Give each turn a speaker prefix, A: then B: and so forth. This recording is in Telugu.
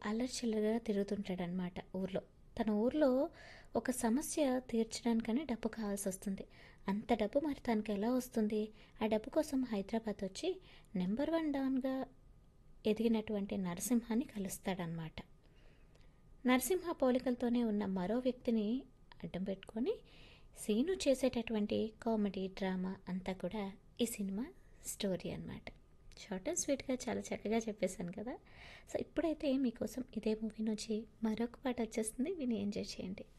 A: అల్లరి చిల్లరగా తిరుగుతుంటాడనమాట ఊర్లో తన ఊర్లో ఒక సమస్య తీర్చడానికని డబ్బు కావాల్సి వస్తుంది అంత డబ్బు మరి తనకి ఎలా వస్తుంది ఆ డబ్బు కోసం హైదరాబాద్ వచ్చి నెంబర్ వన్ డాన్గా ఎదిగినటువంటి నరసింహాన్ని కలుస్తాడనమాట నరసింహ పోలికలతోనే ఉన్న మరో వ్యక్తిని అడ్డం పెట్టుకొని సీను చేసేటటువంటి కామెడీ డ్రామా అంతా కూడా ఈ సినిమా స్టోరీ అన్నమాట షార్ట్ అండ్ స్వీట్గా చాలా చక్కగా చెప్పేశాను కదా సో ఇప్పుడైతే మీకోసం ఇదే మూవీ నుంచి మరొక పాట వచ్చేస్తుంది విని ఎంజాయ్ చేయండి